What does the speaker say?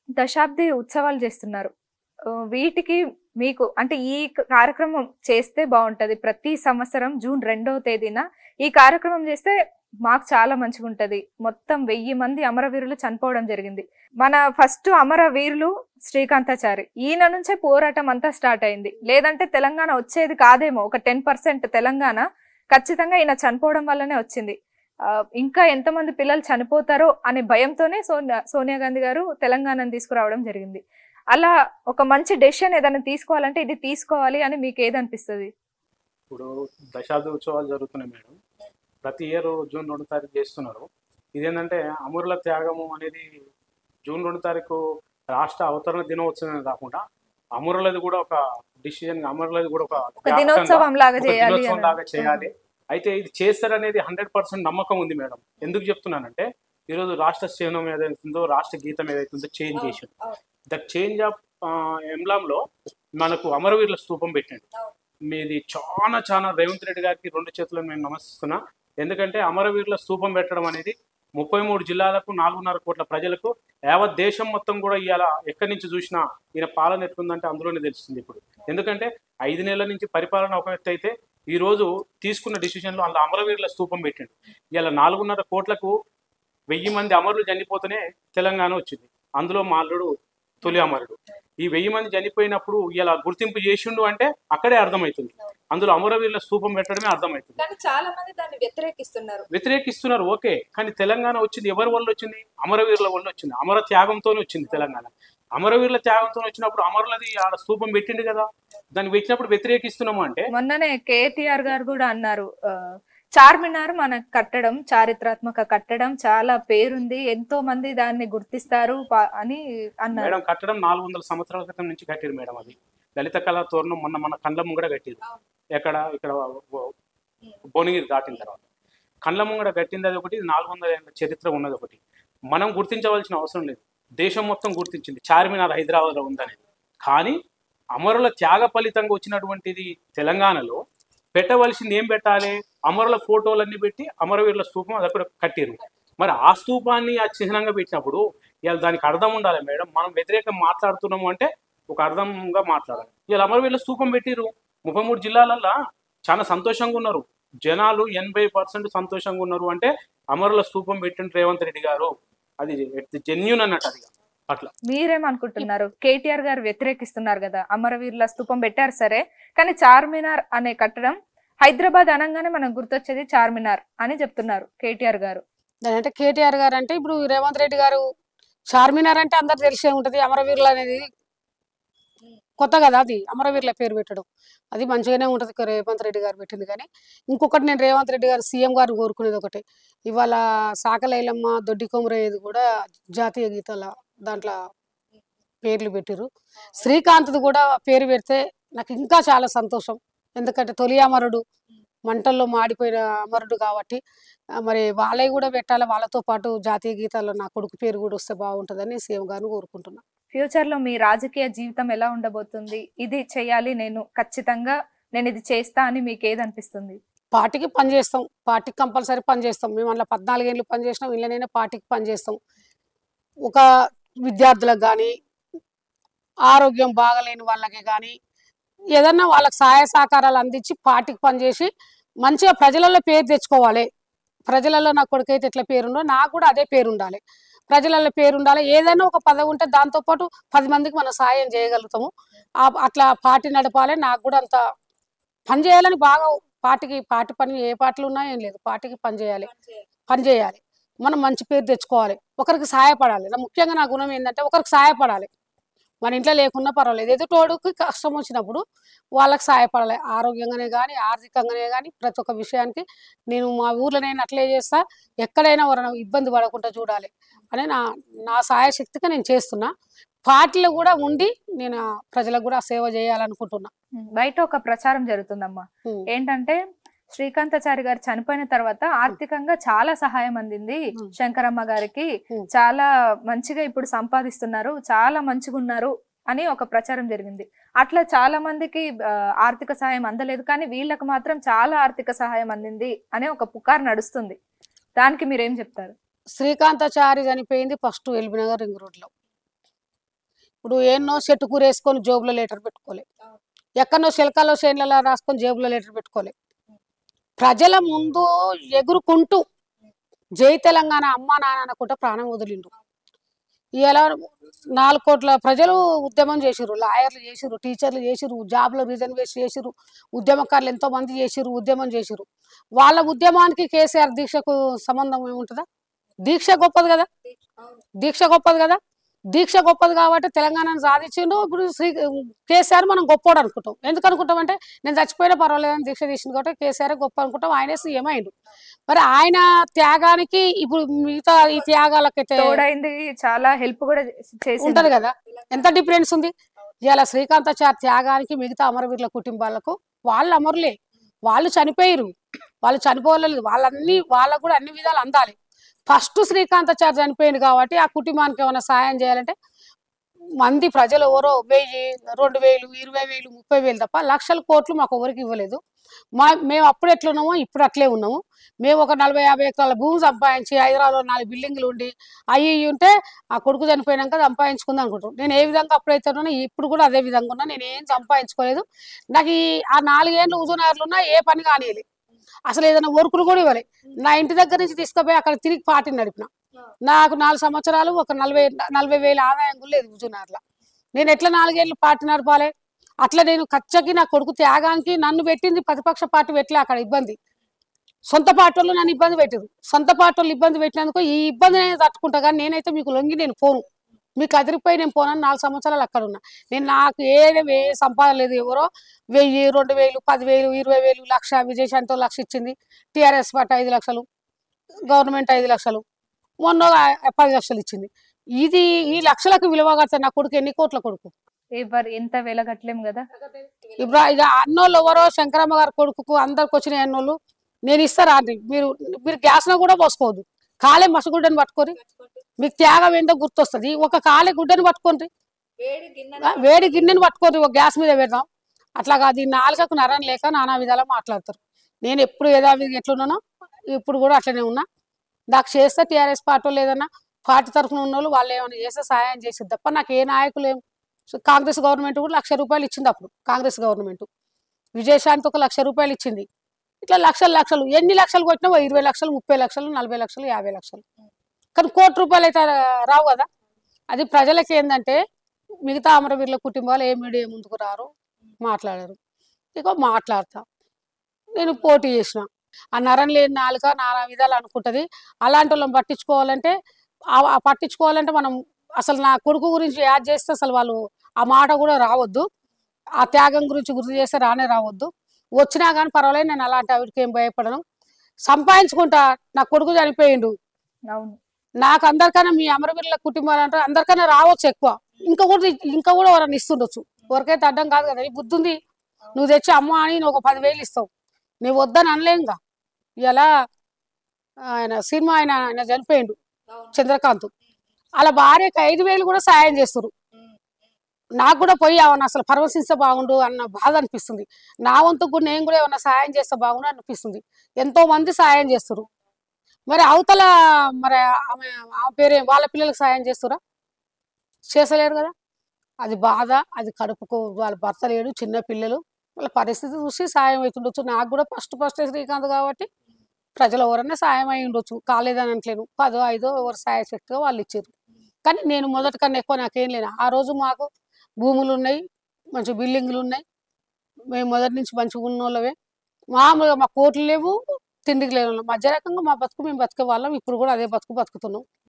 దశాబ్ది ఉత్సవాలు చేస్తున్నారు ఆ, వీటికి మీకు అంటే ఈ క- కార్యక్రమం చేస్తే బాగుంటది ప్రతి సంవత్సరం జూన్ రెండవ తేదీన ఈ కార్యక్రమం చేస్తే మాకు చాలా మంచిగా ఉంటది మొత్తం వెయ్యి మంది అమరవీరులు చనిపోవడం జరిగింది మన ఫస్ట్ అమరవీరులు శ్రీకాంతాచారి ఈయన నుంచే పోరాటం అంతా స్టార్ట్ అయింది లేదంటే తెలంగాణ వచ్చేది కాదేమో ఒక టెన్ పర్సెంట్ తెలంగాణ ఖచ్చితంగా ఈయన చనిపోవడం వల్లనే వచ్చింది ఆ, ఇంకా ఎంతమంది పిల్లలు చనిపోతారో అనే భయంతోనే సోనియా సోనియా గాంధీ గారు తెలంగాణను తీసుకురావడం జరిగింది అలా ఒక మంచి డెసిషన్ ఏదైనా తీసుకోవాలంటే ఇది తీసుకోవాలి అని మీకు ఏదనిపిస్తుంది ఇప్పుడు దశాబ్ద ఉత్సవాలు జరుగుతున్నాయి మేడం ప్రతి ఇయర్ జూన్ రెండు తారీఖు చేస్తున్నారు ఇదేంటంటే అమరుల త్యాగము అనేది జూన్ రెండు తారీఖు రాష్ట్ర అవతరణ దినోత్సవం కాకుండా అమరులది కూడా ఒక డిసిజన్ అమరులది కూడా ఒక ఒక జ్ఞాపకంగా, దినోత్సవం లాగా ఒక చేయాలి దినోత్సవం అని. లాగా చేయాలి అయితే ఇది చేస్తారనేది హండ్రెడ్ పర్సెంట్ నమ్మకం ఉంది మేడం ఎందుకు చెప్తున్నానంటే ఈరోజు రాష్ట్ర స్థానం ఏదైతుందో రాష్ట్ర గీతం ఏదైతుందో చేంజ్ చేసి ద చేంజ్ ఆఫ్ ఎంబ్లాంలో మనకు అమరవీరుల స్తూపం పెట్టండి మీది చాలా చాలా రేవంత్ రెడ్డి గారికి రెండు చేతులను నేను నమస్స్తున్నా ఎందుకంటే అమరవీరుల స్తూపం పెట్టడం అనేది ముప్పై మూడు జిల్లాలకు నాలుగున్నర కోట్ల ప్రజలకు యావత్ దేశం మొత్తం కూడా ఇవాళ ఎక్కడి నుంచి చూసినా ఈయన పాలన ఎట్లుందంటే అందులోనే తెలుస్తుంది ఇప్పుడు ఎందుకంటే ఐదు నెలల నుంచి పరిపాలన ఒక ఎత్తు అయితే ఈ రోజు తీసుకున్న డిసిషన్లో అందులో అమరవీరుల స్తూపం పెట్టిండు ఇలా నాలుగున్నర కోట్లకు వెయ్యి మంది అమరులు చనిపోతేనే తెలంగాణ వచ్చింది అందులో మా అల్లుడు తొలి అమరుడు ఈ వెయ్యి మంది చనిపోయినప్పుడు ఇలా గుర్తింపు చేసిండు అంటే అక్కడే అర్థమవుతుంది అందులో అమరవీరుల స్తూపం పెట్టడమే అర్థమవుతుంది కానీ చాలా మంది దాన్ని వ్యతిరేకిస్తున్నారు వ్యతిరేకిస్తున్నారు ఓకే కానీ తెలంగాణ వచ్చింది ఎవరి వల్ల వచ్చింది అమరవీరుల వల్ల వచ్చింది అమర త్యాగంతోనే వచ్చింది తెలంగాణ అమరవీరుల త్యాగంతో వచ్చినప్పుడు అమరులది ఆడ స్తూపం పెట్టిండు కదా దాన్ని పెట్టినప్పుడు వ్యతిరేకిస్తున్నాము అంటే మొన్ననే కేటీఆర్ గారు కూడా అన్నారు ఆ, చార్మినార్ మన కట్టడం చారిత్రాత్మక కట్టడం చాలా పేరుంది ఎంతో మంది దాన్ని గుర్తిస్తారు పా- అని అన్నారు మేడం కట్టడం నాలుగు వందల సంవత్సరాల క్రితం నుంచి కట్టిరు మేడం అది లలిత కళా తోరణం మొన్న మన కండ్ల ముంగడ కట్టిరు ఎక్కడ ఇక్కడ బో- భువనగిరి దాటిన తర్వాత కండ్ల ముంగడ కట్టింది అది ఒకటి నాలుగు వందల ఏళ్ళ చరిత్ర ఉన్నది ఒకటి మనం గుర్తించవలసిన అవసరం లేదు దేశం మొత్తం గుర్తించింది చార్మినార్ హైదరాబాద్లో ఉందనేది కానీ అమరుల త్యాగ ఫలితంగా వచ్చినటువంటిది తెలంగాణలో పెట్టవలసింది ఏం పెట్టాలి అమరుల ఫోటోలన్నీ పెట్టి అమరవీరుల స్తూపం అది అక్కడ కట్టిరు మరి ఆ స్తూపాన్ని ఆ చిహ్నంగా పెట్టినప్పుడు ఇవాళ దానికి అర్థం ఉండాలి మేడం మనం వ్యతిరేకం మాట్లాడుతున్నాము అంటే ఒక అర్థంగా మాట్లాడాలి ఇవాళ అమరవీరుల స్తూపం పెట్టిరు ముప్పై మూడు జిల్లాలల్లో చాలా సంతోషంగా ఉన్నారు జనాలు ఎనభై పర్సెంట్ సంతోషంగా ఉన్నారు అంటే అమరుల స్తూపం పెట్టిన రేవంత్ రెడ్డి గారు అది జెన్యున్ అన్నట్టు అది అట్లా మీరేమనుకుంటున్నారు కేటీఆర్ గారు వ్యతిరేకిస్తున్నారు కదా అమరవీరుల స్తూపం పెట్టారు సరే కానీ చార్మినార్ అనే కట్టడం హైదరాబాద్ అనగానే మనకు గుర్తొచ్చేది చార్మినార్ అని చెప్తున్నారు కేటీఆర్ గారు దాని అంటే కేటీఆర్ గారు అంటే ఇప్పుడు రేవంత్ రెడ్డి గారు చార్మినార్ అంటే అందరు తెలిసే ఉంటది అమరవీరులు అనేది కొత్త కదా అది అమరవీరుల పేరు పెట్టడం అది మంచిగానే ఉంటది ఇక రేవంత్ రెడ్డి గారు పెట్టింది కానీ ఇంకొకటి నేను రేవంత్ రెడ్డి గారు సీఎం గారు కోరుకునేది ఒకటి ఇవాళ సాకలైలమ్మ దొడ్డి కొమరయ్యేది కూడా జాతీయ గీతాల దాంట్లో పేర్లు పెట్టిరు శ్రీకాంత్ది కూడా పేరు పెడితే నాకు ఇంకా చాలా సంతోషం ఎందుకంటే తొలి అమరుడు మంటల్లో మాడిపోయిన అమరుడు కాబట్టి ఆ, మరి వాళ్ళవి కూడా పెట్టాలి వాళ్ళతో పాటు జాతీయ గీతాల్లో నా కొడుకు పేరు కూడా వస్తే బాగుంటుందని సీఎం గారిని కోరుకుంటున్నా ఫ్యూచర్ లో మీ రాజకీయ జీవితం ఎలా ఉండబోతుంది ఇది చేయాలి నేను ఖచ్చితంగా నేను ఇది చేస్తా అని మీకు ఏదనిపిస్తుంది పార్టీకి పని చేస్తాం పార్టీకి కంపల్సరీ పని చేస్తాం మేము అట్లా పద్నాలుగేళ్ళు పని చేసినాం ఇళ్ళనైనా పార్టీకి పని చేస్తాం ఒక విద్యార్థులకు కానీ ఆరోగ్యం బాగలేని వాళ్ళకి కానీ ఏదన్నా వాళ్ళకి సహాయ సహకారాలు అందించి పార్టీకి పనిచేసి మంచిగా ప్రజలలో పేరు తెచ్చుకోవాలి ప్రజలలో నా కొడుకైతే ఎట్లా పేరుండో నాకు కూడా అదే పేరు ఉండాలి ప్రజలలో పేరు ఉండాలి ఏదైనా ఒక పదవి ఉంటే దాంతోపాటు పది మందికి మనం సాయం చేయగలుగుతాము ఆ- అట్లా పార్టీ నడపాలి నాకు కూడా అంత పని చేయాలని బాగా పార్టీకి పార్టీ పని ఏ పార్టీలు ఉన్నా ఏం లేదు పార్టీకి పని చేయాలి పని చేయాలి మనం మంచి పేరు తెచ్చుకోవాలి ఒకరికి సహాయపడాలి నా ముఖ్యంగా నా గుణం ఏంటంటే ఒకరికి సహాయపడాలి మన ఇంట్లో లేకున్నా పర్వాలేదు ఏదో తోడుకి కష్టం వచ్చినప్పుడు వాళ్ళకి సహాయపడాలి ఆరోగ్యంగానే కానీ ఆర్థికంగానే కానీ ప్రతి ఒక్క విషయానికి నేను మా ఊర్లో నేను అట్లే చేస్తా ఎక్కడైనా ఎవరైనా ఇబ్బంది పడకుండా చూడాలి అని నా నా సహాయ శక్తిగా నేను చేస్తున్నా పార్టీలో కూడా ఉండి నేను ఆ ప్రజలకు కూడా సేవ చేయాలనుకుంటున్నా బయట ఒక ప్రచారం జరుగుతుందమ్మా ఉమ్. ఏంటంటే శ్రీకాంతాచారి గారు చనిపోయిన తర్వాత ఆర్థికంగా చాలా సహాయం అందింది Hmm. శంకరమ్మ గారికి Hmm. చాలా మంచిగా ఇప్పుడు సంపాదిస్తున్నారు చాలా మంచిగా ఉన్నారు అని ఒక ప్రచారం జరిగింది అట్లా చాలా మందికి ఆ, ఆర్థిక సహాయం అందలేదు కానీ వీళ్ళకి మాత్రం చాలా ఆర్థిక సహాయం అందింది అనే ఒక పుకార్ నడుస్తుంది దానికి మీరేం చెప్తారు శ్రీకాంతాచారి చనిపోయింది ఫస్ట్ ఎల్బీనగర్ రింగ్ రోడ్లో ఇప్పుడు ఎన్నో చెట్టు కూర వేసుకొని జోబులో లీటర్ పెట్టుకోలే ఎక్కడో శిల్కాలో చేనులలో రాసుకొని జేబులో లీటర్ పెట్టుకోలే ప్రజల ముందు ఎగురుకుంటూ జై తెలంగాణ అమ్మ నాన్న అనుకుంటా ప్రాణం వదిలిండు ఇలా నాలుగు కోట్ల ప్రజలు ఉద్యమం చేసిర్రు లాయర్లు చేసిర్రు టీచర్లు చేసిర్రు జాబ్లో రిజర్వేషన్ చేసిర్రు ఉద్యమకారులు ఎంతో మంది చేసిర్రు ఉద్యమం చేసిర్రు వాళ్ళ ఉద్యమానికి కేసీఆర్ దీక్షకు సంబంధం ఏముంటుందా దీక్ష గొప్పది కదా దీక్ష గొప్పది కదా దీక్ష గొప్పది కాబట్టి తెలంగాణను సాధించిండు ఇప్పుడు శ్రీ కేసీఆర్ మనం గొప్పోడు అనుకుంటాం ఎందుకు అనుకుంటాం అంటే నేను చచ్చిపోయినా పర్వాలేదని దీక్ష తీసింది కాబట్టి కేసీఆర్ గొప్ప అనుకుంటాం ఆయనే సీఎం అయిండు మరి ఆయన త్యాగానికి ఇప్పుడు మిగతా ఈ త్యాగాలకైతే తోడైంది చాలా హెల్ప్ కూడా చేసి ఉంటది కదా ఎంత డిఫరెన్స్ ఉంది ఇలా శ్రీకాంతాచారి త్యాగానికి మిగతా అమరవీరుల కుటుంబాలకు వాళ్ళు అమరులే వాళ్ళు చనిపోయారు వాళ్ళు చనిపోలేదు వాళ్ళన్ని వాళ్ళకు కూడా అన్ని విధాలు అందాలి ఫస్ట్ శ్రీకాంతాచారి చనిపోయింది కాబట్టి ఆ కుటుంబానికి ఏమైనా సాయం చేయాలంటే మంది ప్రజలు ఎవరో వెయ్యి రెండు వేలు ఇరవై వేలు ముప్పై వేలు తప్ప లక్షల కోట్లు మాకు ఎవరికి ఇవ్వలేదు మా మేము అప్పుడు ఎట్లున్నామో ఇప్పుడు అట్లే ఉన్నాము మేము ఒక నలభై యాభై ఎకరాల భూమి సంపాదించి హైదరాబాద్లో నాలుగు బిల్డింగ్లు ఉండి అయ్యి ఇయ్యి ఉంటే ఆ కొడుకు చనిపోయినాక సంపాదించుకుందాం అనుకుంటాం నేను ఏ విధంగా అప్పుడైతే ఉన్నానో ఇప్పుడు కూడా అదే విధంగా ఉన్నా నేను ఏం సంపాదించుకోలేదు నాకు ఈ ఆ నాలుగేళ్ళు హుజూనగర్లు ఉన్నా ఏ పని కానియలే అసలు ఏదైనా వర్కులు కూడా ఇవ్వాలి నా ఇంటి దగ్గర నుంచి తీసుకుపోయి అక్కడ తిరిగి పార్టీ నడిపిన నాకు నాలుగు సంవత్సరాలు ఒక నలభై నలభై వేల ఆదాయం కూడా లేదు హుజూనగర్లో నేను ఎట్లా నాలుగేళ్ళు పార్టీ నడపాలి అట్లా నేను ఖర్చకి నా కొడుకు త్యాగానికి నన్ను పెట్టింది ప్రతిపక్ష పార్టీ పెట్టలే అక్కడ ఇబ్బంది సొంత పార్టీ వాళ్ళు నన్ను ఇబ్బంది పెట్టారు సొంత పార్టీ వాళ్ళు ఇబ్బంది పెట్టినందుకు ఈ ఇబ్బంది నేను తట్టుకుంటా కానీ నేనైతే మీకు లొంగి నేను పోను మీకు అదిరిపోయి నేను పోనని నాలుగు సంవత్సరాలు అక్కడ ఉన్నా నేను నాకు ఏది ఏ సంపాదన లేదు ఎవరో వెయ్యి రెండు వేలు పదివేలు ఇరవై వేలు లక్ష విజయశాంతితో లక్ష ఇచ్చింది టీఆర్ఎస్ పార్టీ ఐదు లక్షలు గవర్నమెంట్ ఐదు లక్షలు మొన్న ఆ పది లక్షలు ఇచ్చింది ఇది ఈ లక్షలకు విలువ కడతా నా కొడుకు ఎన్ని కోట్ల కొడుకు ఎవరు ఎంత వెలగట్లేం కదా ఇప్పుడు ఇక అన్నోళ్ళు ఎవరో శంకరమ్మ గారి కొడుకుకు అందరికి వచ్చిన అన్నోళ్ళు నేను ఇస్తారా అండి మీరు మీరు గ్యాస్లో కూడా పోసుకోవద్దు కాలే మసగుడ్డని పట్టుకొని మీకు త్యాగం ఏందో గుర్తొస్తుంది ఒక కాలే గుడ్డని పట్టుకోండి ఆ, వేడి గిన్నెని పట్టుకోండి ఒక గ్యాస్ మీద పెడదాం అట్లా కాదు ఈ నాలుకకు నరం లేక నానా విధాలా మాట్లాడతారు నేను ఎప్పుడు యథావిధిగా ఎట్లున్నానో ఇప్పుడు కూడా అట్లనే ఉన్నా నాకు చేస్తే టీఆర్ఎస్ పార్టీ లేదన్నా పార్టీ తరఫున ఉన్న వాళ్ళు వాళ్ళు ఏమైనా చేస్తే సహాయం చేసేది తప్ప నాకు ఏ నాయకులు ఏం సో కాంగ్రెస్ గవర్నమెంట్ కూడా లక్ష రూపాయలు ఇచ్చింది అప్పుడు కాంగ్రెస్ గవర్నమెంట్ విజయశాంతి ఒక లక్ష రూపాయలు ఇచ్చింది ఇట్లా లక్షలు లక్షలు ఎన్ని లక్షలు కొట్టినా ఓ ఇరవై లక్షలు ముప్పై లక్షలు నలభై లక్షలు యాభై లక్షలు కానీ కోటి రూపాయలు అయితే రావు కదా అది ప్రజలకి ఏంటంటే మిగతా అమరవీరుల కుటుంబాలు ఏ మీడియా ముందుకు రారు మాట్లాడరు ఇక మాట్లాడతా నేను పోటీ చేసిన ఆ నరం లేని నాలుక నానా విధాలు అనుకుంటుంది అలాంటి వాళ్ళని పట్టించుకోవాలంటే ఆ- ఆ పట్టించుకోవాలంటే మనం అసలు నా కొడుకు గురించి యాడ్ చేస్తే అసలు వాళ్ళు ఆ మాట కూడా రావద్దు ఆ త్యాగం గురించి గుర్తు చేస్తే రానే రావద్దు వచ్చినా కానీ పర్వాలేదు నేను అలాంటి వాటికి ఏం భయపడను సంపాదించుకుంటా నా కొడుకు చనిపోయిండు అవును నాకు అందరికన్నా మీ అమరవీరుల కుటుంబాలు అంటే అందరికన్నా రావచ్చు ఎక్కువ ఇంకా కూడా ఇంకా కూడా ఎవరైనా ఇస్తుండొచ్చు ఎవరికైతే అడ్డం కాదు కదా ఈ బుద్ధి ఉంది నువ్వు తెచ్చి అమ్మ అని నువ్వు ఒక పదివేలు ఇస్తావు నువ్వు వద్దని అనలేంగా ఇలా ఆయన సినిమా ఆయన ఆయన చనిపోయిండు చంద్రకాంత్ అలా భార్యకి ఐదు వేలు కూడా సాయం చేస్తారు నాకు కూడా పోయి ఏమన్నా అసలు పరవశిస్తే బాగుండు అన్న బాధ అనిపిస్తుంది నా వంతు కూడా నేను కూడా ఏమన్నా సాయం చేస్తే బాగుండు అనిపిస్తుంది ఎంతో మంది సాయం చేస్తారు మరి అవతల మరి ఆమె ఆమె పేరే వాళ్ళ పిల్లలకు సాయం చేస్తురా చేసలేరు కదా అది బాధ అది కడుపుకు వాళ్ళ భర్త లేడు చిన్న పిల్లలు వాళ్ళ పరిస్థితి చూసి సాయం అవుతుండొచ్చు నాకు కూడా ఫస్ట్ ఫస్ట్ శ్రీకాంత్ కాబట్టి ప్రజలు ఎవరైనా సాయం అయి ఉండొచ్చు కాలేదని అంటలేను పదో ఐదో ఎవరు సాయ శక్తిగా వాళ్ళు ఇచ్చారు కానీ నేను మొదటి కన్నా ఎక్కువ నాకేం లేదు ఆ రోజు మాకు భూములు ఉన్నాయి మంచి బిల్డింగ్లు ఉన్నాయి మేము మొదటి నుంచి మంచిగా ఉన్న వాళ్ళమే మామూలుగా మా కోట్లు లేవు తిండికి లేవు మధ్య రకంగా మా బతుకు మేము బతికే వాళ్ళం ఇప్పుడు కూడా అదే బతుకు బతుకుతున్నాం